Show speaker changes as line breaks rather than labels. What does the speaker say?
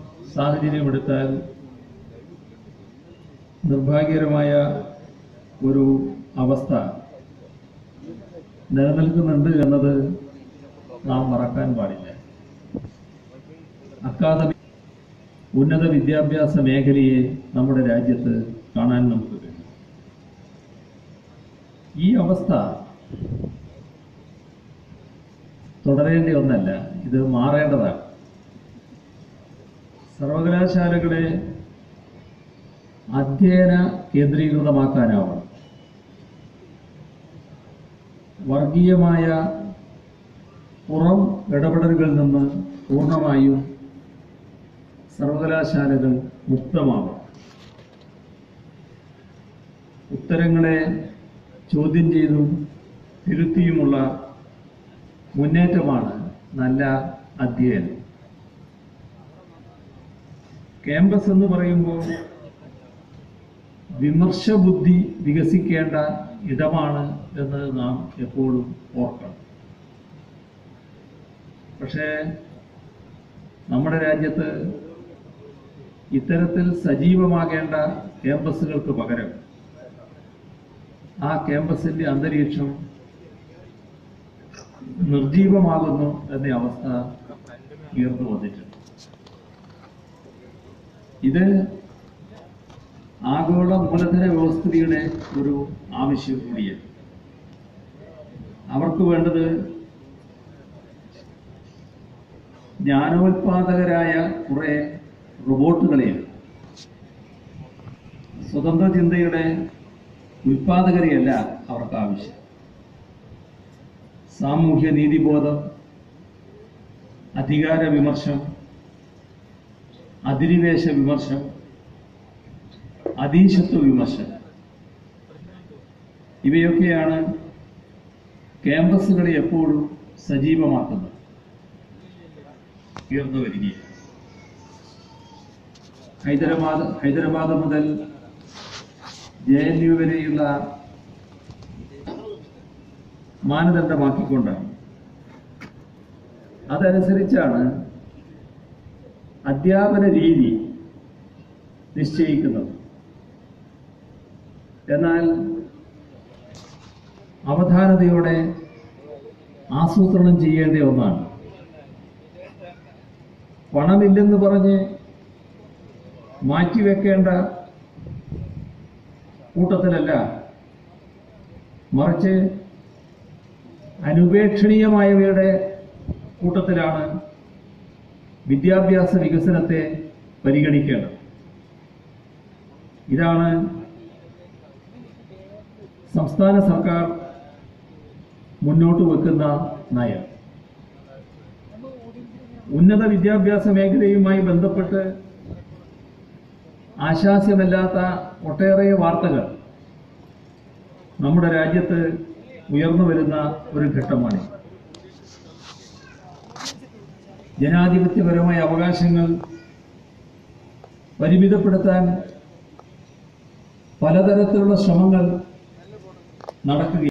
സാഹചര്യമെടുത്താൽ നിർഭാഗ്യകരമായ ഒരു അവസ്ഥ നിലനിൽക്കുന്നുണ്ട് എന്നത് നാം മറക്കാൻ പാടില്ല അക്കാദമി ഉന്നത വിദ്യാഭ്യാസ മേഖലയെ നമ്മുടെ രാജ്യത്ത് കാണാൻ നമുക്ക് കഴിയും ഈ അവസ്ഥ തുടരേണ്ട ഒന്നല്ല ഇത് മാറേണ്ടതാണ് സർവകലാശാലകളെ അധ്യയന കേന്ദ്രീകൃതമാക്കാനാവണം വർഗീയമായ പുറം ഇടപെടലുകളിൽ നിന്ന് പൂർണ്ണമായും സർവകലാശാലകൾ മുക്തമാവണം ഉത്തരങ്ങളെ ചോദ്യം ചെയ്തും തിരുത്തിയുമുള്ള മുന്നേറ്റമാണ് നല്ല അധ്യയനം ക്യാമ്പസ് എന്ന് പറയുമ്പോൾ വിമർശബുദ്ധി വികസിക്കേണ്ട ഇടമാണ് എന്ന് നാം എപ്പോഴും ഓർക്കണം പക്ഷേ നമ്മുടെ രാജ്യത്ത് ഇത്തരത്തിൽ സജീവമാകേണ്ട ക്യാമ്പസുകൾക്ക് പകരം ആ ക്യാമ്പസിന്റെ അന്തരീക്ഷം നിർജീവമാകുന്നു എന്ന അവസ്ഥ ഉയർന്നു വന്നിട്ടുണ്ട് ഇത് ആഗോള മൂലധന വ്യവസ്ഥയുടെ ഒരു ആവശ്യം കൂടിയാണ് അവർക്ക് വേണ്ടത് ജ്ഞാനോത്പാദകരായ കുറെ റോബോട്ടുകളെയാണ് സ്വതന്ത്ര ചിന്തയുടെ ഉൽപാദകരെയല്ല അവർക്ക് ആവശ്യം സാമൂഹ്യ നീതിബോധം അധികാര വിമർശം അധിനിവേശ വിമർശം അതീശത്വ വിമർശനം ഇവയൊക്കെയാണ് ക്യാമ്പസുകളെ എപ്പോഴും സജീവമാക്കുന്നത് ഉയർന്നു വരികയാണ് ഹൈദരാബാദ് ഹൈദരാബാദ് മുതൽ ജെ എൻ യു വരെയുള്ള മാനദണ്ഡമാക്കിക്കൊണ്ടാണ് അതനുസരിച്ചാണ് അധ്യാപന രീതി നിശ്ചയിക്കുന്നത് എന്നാൽ അവധാനതയോടെ ആസൂത്രണം ചെയ്യേണ്ട ഒന്നാണ് പണമില്ലെന്ന് പറഞ്ഞ് മാറ്റിവെക്കേണ്ട കൂട്ടത്തിലല്ല മറിച്ച് അനുപേക്ഷണീയമായവയുടെ കൂട്ടത്തിലാണ് വിദ്യാഭ്യാസ വികസനത്തെ പരിഗണിക്കേണ്ടത് ഇതാണ് സംസ്ഥാന സർക്കാർ മുന്നോട്ട് വെക്കുന്ന നയം ഉന്നത വിദ്യാഭ്യാസ മേഖലയുമായി ബന്ധപ്പെട്ട് ആശാസ്യമല്ലാത്ത ഒട്ടേറെ വാർത്തകൾ നമ്മുടെ രാജ്യത്ത് ഉയർന്നു വരുന്ന ഒരു ഘട്ടമാണ് ജനാധിപത്യപരമായ അവകാശങ്ങൾ പരിമിതപ്പെടുത്താൻ പലതരത്തിലുള്ള ശ്രമങ്ങൾ നടക്കുകയാണ്